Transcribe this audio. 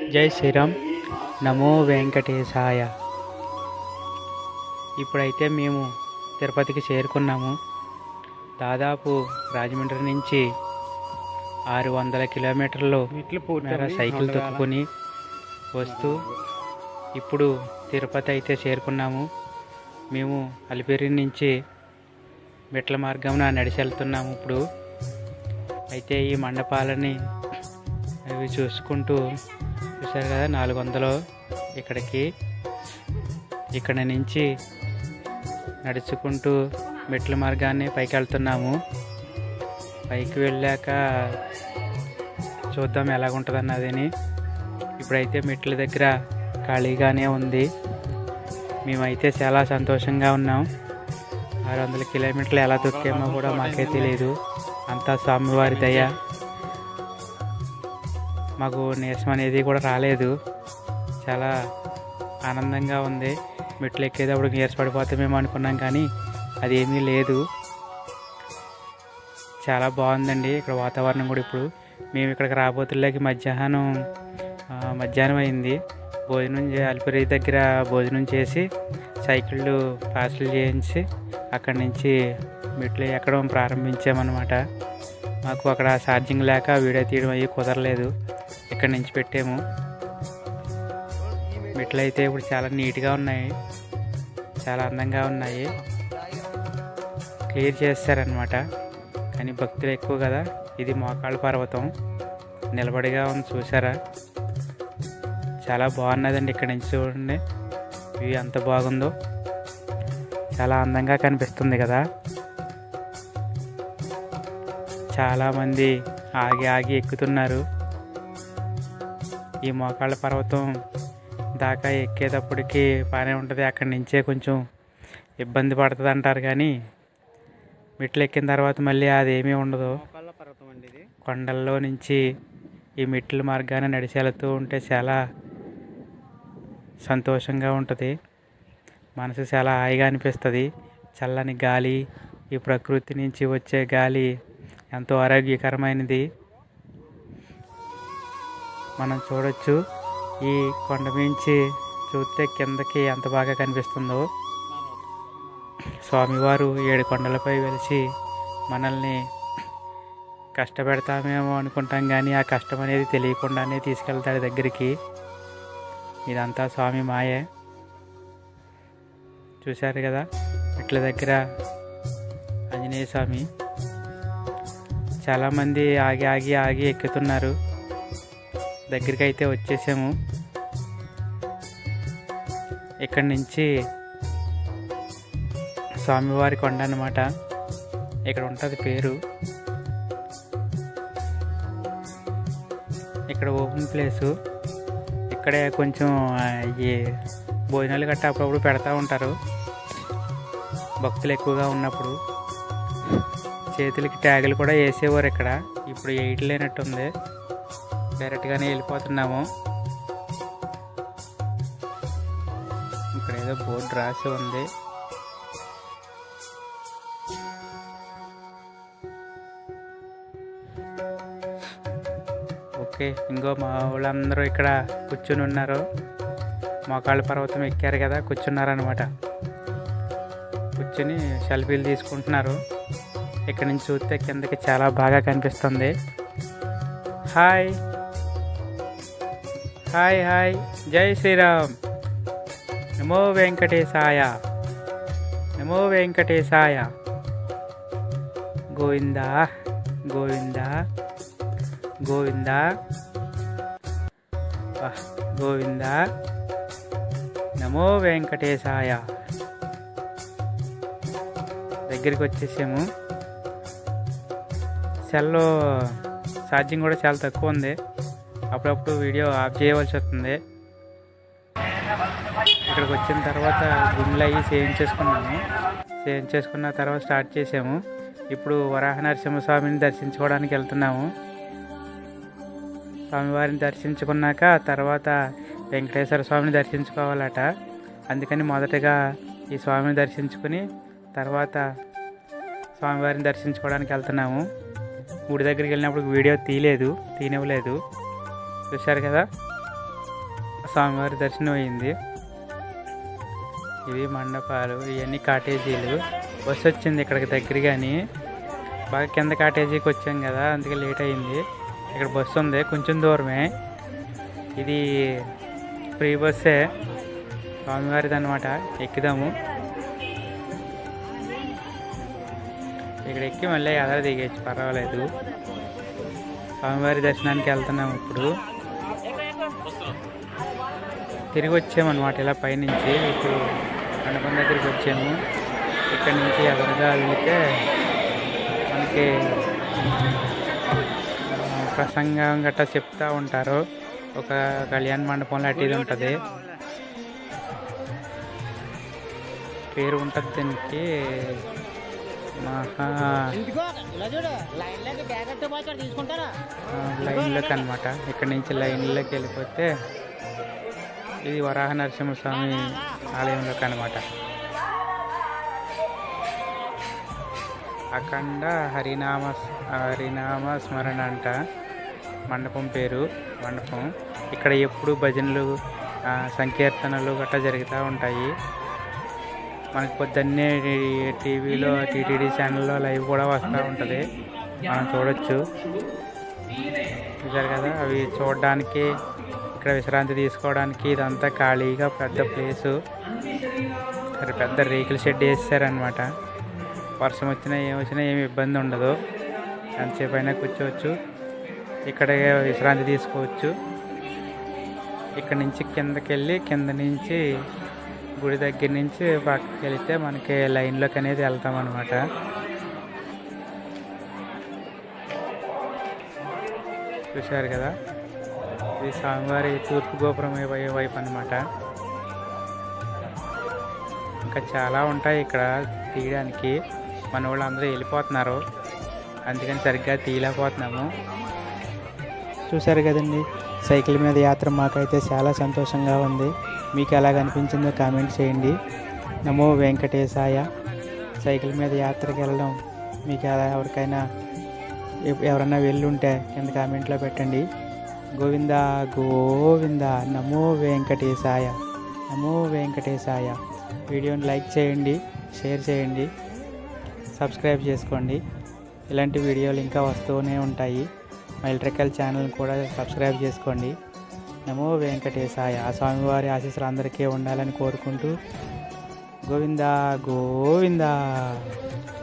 జై శ్రీరామ్ నమో వెంకటేశాయ ఇప్పుడైతే మేము తిరుపతికి చేరుకున్నాము దాదాపు రాజమండ్రి నుంచి ఆరు వందల కిలోమీటర్లు ఇట్లు మేర సైకిల్ తొక్కుకొని వస్తూ ఇప్పుడు తిరుపతి అయితే చేరుకున్నాము మేము అలిపిరి నుంచి మెట్ల మార్గంన నడిచి వెళ్తున్నాము ఇప్పుడు అయితే ఈ మండపాలని అవి చూసుకుంటూ చూసారు కదా నాలుగు వందలు ఇక్కడికి ఇక్కడ నుంచి నడుచుకుంటూ మెట్ల మార్గాన్ని పైకి వెళ్తున్నాము పైకి వెళ్ళాక చూద్దాం ఎలాగుంటుంది అన్నదని ఇప్పుడైతే మెట్ల దగ్గర ఖాళీగానే ఉంది మేమైతే చాలా సంతోషంగా ఉన్నాం ఆరు వందల కిలోమీటర్లు ఎలా తొక్కామో కూడా మాకే తెలియదు అంతా స్వామివారి దయ మాకు నీరసం అనేది కూడా రాలేదు చాలా ఆనందంగా ఉంది మెట్లు ఎక్కేటప్పుడు నీరస పడిపోతామేమో అనుకున్నాం కానీ అది ఏమీ లేదు చాలా బాగుందండి ఇక్కడ వాతావరణం కూడా ఇప్పుడు మేము ఇక్కడికి రాబోతుల్లాకి మధ్యాహ్నం ఆ, మధ్యాహ్నం అయింది భోజనం చే అలిపిరి దగ్గర భోజనం చేసి సైకిళ్ళు పార్సల్ చేయించి అక్కడి నుంచి మెట్లు ఎక్కడం ప్రారంభించామన్నమాట మాకు అక్కడ ఛార్జింగ్ లేక వీడియో తీయడం అయ్యి కుదరలేదు ఇక్కడి నుంచి పెట్టాము మెట్లు అయితే ఇప్పుడు చాలా నీట్గా ఉన్నాయి చాలా అందంగా ఉన్నాయి క్లియర్ చేస్తారనమాట కానీ భక్తులు ఎక్కువ కదా ఇది మోకాళ్ళ పర్వతం నిలబడిగా ఉంది చూసారా చాలా బాగున్నదండి ఇక్కడ నుంచి చూడండి వ్యూ ఎంత బాగుందో చాలా అందంగా కనిపిస్తుంది కదా చాలామంది ఆగి ఆగి ఎక్కుతున్నారు ఈ మోకాళ్ళ పర్వతం దాకా ఎక్కేటప్పటికి బాగానే ఉంటుంది అక్కడి నుంచే కొంచెం ఇబ్బంది పడుతుంది అంటారు కానీ మెట్లు ఎక్కిన తర్వాత మళ్ళీ అదేమీ ఉండదు మోకాళ్ళ పర్వతం అండి ఇది కొండల్లో నుంచి ఈ మెట్ల మార్గాన్ని నడిచి వెళుతూ ఉంటే చాలా సంతోషంగా ఉంటుంది మనసు చాలా హాయిగా అనిపిస్తుంది చల్లని గాలి ఈ ప్రకృతి నుంచి వచ్చే గాలి ఎంతో ఆరోగ్యకరమైనది మనం చూడొచ్చు ఈ కొండ మించి చూస్తే కిందకి ఎంత బాగా కనిపిస్తుందో స్వామివారు ఏడు కొండలపై వెలిసి మనల్ని కష్టపెడతామేమో అనుకుంటాం కానీ ఆ కష్టం అనేది తెలియకుండానే తీసుకెళ్తాడు దగ్గరికి ఇదంతా స్వామి మాయే చూశారు కదా ఇట్ల దగ్గర ఆంజనేయ స్వామి చాలామంది ఆగి ఆగి ఆగి ఎక్కుతున్నారు దగ్గరికి అయితే వచ్చేసాము ఇక్కడి నుంచి స్వామివారి కొండ అన్నమాట ఇక్కడ ఉంటుంది పేరు ఇక్కడ ఓపెన్ ప్లేసు ఇక్కడే కొంచెం ఆ, ఈ భోజనాలు గట్టా అప్పుడప్పుడు పెడతా ఉంటారు భక్తులు ఎక్కువగా ఉన్నప్పుడు చేతులకి ట్యాగులు కూడా వేసేవారు ఇక్కడ ఇప్పుడు ఎయిట్ లేనట్టుంది డైరెక్ట్గానే వెళ్ళిపోతున్నాము ఇక్కడ ఏదో బోర్డు రాసి ఉంది ఓకే ఇంకో మా వాళ్ళందరూ ఇక్కడ కూర్చుని ఉన్నారు మోకాళ్ళ పర్వతం ఎక్కారు కదా కూర్చున్నారనమాట కూర్చుని సెల్ఫీలు తీసుకుంటున్నారు ఇక్కడ నుంచి చూస్తే కిందకి చాలా బాగా కనిపిస్తుంది హాయ్ హాయ్ హాయ్ జై శ్రీరామ్ నమో వెంకటేశాయ నమో వెంకటేశాయ గోవిందా గోవిందా గోవిందా వాహ్, గోవిందా నమో వెంకటేశాయ దగ్గరికి వచ్చేసాము సెల్లో ఛార్జింగ్ కూడా చాలా తక్కువ ఉంది అప్పుడప్పుడు వీడియో ఆఫ్ చేయవలసి వస్తుంది ఇక్కడికి వచ్చిన తర్వాత గుండెలు అయ్యి చేయించేసుకున్నాము చేయించేసుకున్న తర్వాత స్టార్ట్ చేసాము ఇప్పుడు వరాహ నరసింహస్వామిని దర్శించుకోవడానికి వెళ్తున్నాము స్వామివారిని దర్శించుకున్నాక తర్వాత వెంకటేశ్వర స్వామిని దర్శించుకోవాలట అందుకని మొదటగా ఈ స్వామిని దర్శించుకుని తర్వాత స్వామివారిని దర్శించుకోవడానికి వెళ్తున్నాము గుడి దగ్గరికి వెళ్ళినప్పుడు వీడియో తీయలేదు తీనివ్వలేదు చూశారు కదా స్వామివారి దర్శనం అయింది ఇవి మండపాలు ఇవన్నీ కాటేజీలు బస్సు వచ్చింది ఇక్కడికి దగ్గరగాని బాగా కింద కాటేజీకి వచ్చాం కదా అందుకే లేట్ అయింది ఇక్కడ బస్సు ఉంది కొంచెం దూరమే ఇది ఫ్రీ బస్సే స్వామివారిది అనమాట ఎక్కుదాము ఇక్కడ ఎక్కి మళ్ళీ ఎదర దిగేచ్చు పర్వాలేదు స్వామివారి దర్శనానికి వెళ్తున్నాము ఇప్పుడు తిరిగి వచ్చామన్నమాట ఇలా పైనుంచి ఇప్పుడు మండపం దగ్గరికి వచ్చాము ఇక్కడ నుంచి ఎదురుగా వెళ్తే మనకి ఆ, ప్రసంగం గట్రా చెప్తా ఉంటారు ఒక కళ్యాణ మండపంలో అటు ఇది ఉంటుంది పేరు ఉంటుంది దీనికి మహా ఇదిగో ఇలా చూడు లైన్ లోకి బ్యాగ్ అట్టు పోతాడు తీసుకుంటారా ఆ, లైన్లోకి అనమాట ఇక్కడ నుంచి లైన్లోకి వెళ్ళిపోతే ఇది వరాహ నరసింహస్వామి ఆలయంలోకి అనమాట అఖండ హరినామ హరినామ స్మరణ అంట మండపం పేరు మండపం ఇక్కడ ఎప్పుడు భజనలు ఆ, సంకీర్తనలు గట్రా జరుగుతూ ఉంటాయి మనకి పొద్దున్నే టీ- టీవీలో టీటీడీ ఛానల్లో లైవ్ కూడా వస్తూ ఉంటుంది మనం చూడొచ్చు చూసారు కదా అవి చూడడానికి ఇక్కడ విశ్రాంతి తీసుకోవడానికి ఇదంతా ఖాళీగా పెద్ద ప్లేసు ఇక్కడ పెద్ద రేకుల షెడ్ వేసారనమాట వర్షం వచ్చినా ఏం వచ్చినా ఏమి ఇబ్బంది ఉండదు ఎంతసేపు అయినా కూర్చోవచ్చు ఇక్కడ విశ్రాంతి తీసుకోవచ్చు ఇక్కడ నుంచి కిందకి వెళ్ళి కింద నుంచి గుడి దగ్గర నుంచి పక్కకి వెళితే మనకి లైన్లోకి అనేది వెళ్తాం అనమాట చూశారు కదా ఇది స్వామివారి తూర్పు గోపురం వై- వైపు అనమాట ఇంకా చాలా ఉంటాయి ఇక్కడ తీయడానికి మన వాళ్ళు అందరూ వెళ్ళిపోతున్నారు అందుకని సరిగ్గా తీయలేకపోతున్నాము చూశారు కదండి సైకిల్ మీద యాత్ర మాకైతే చాలా సంతోషంగా ఉంది మీకు ఎలాగ అనిపించిందో కామెంట్ చేయండి నమో వెంకటేశాయ సైకిల్ మీద యాత్రకి వెళ్ళడం మీకు ఎలా ఎవరికైనా ఎప్- ఎవరన్నా వెళ్ళుంటే కింద కామెంట్లో పెట్టండి గోవింద గోవింద నమో వెంకటేశాయ నమో వెంకటేశాయ వీడియోని లైక్ చేయండి షేర్ చేయండి సబ్స్క్రైబ్ చేసుకోండి ఇలాంటి వీడియోలు ఇంకా వస్తూనే ఉంటాయి మా ఎలక్ట్రికల్ ఛానల్ కూడా సబ్స్క్రైబ్ చేసుకోండి నమో వెంకటేశాయ ఆ స్వామివారి ఆశీస్సులు అందరికీ ఉండాలని కోరుకుంటూ గోవిందా గోవిందా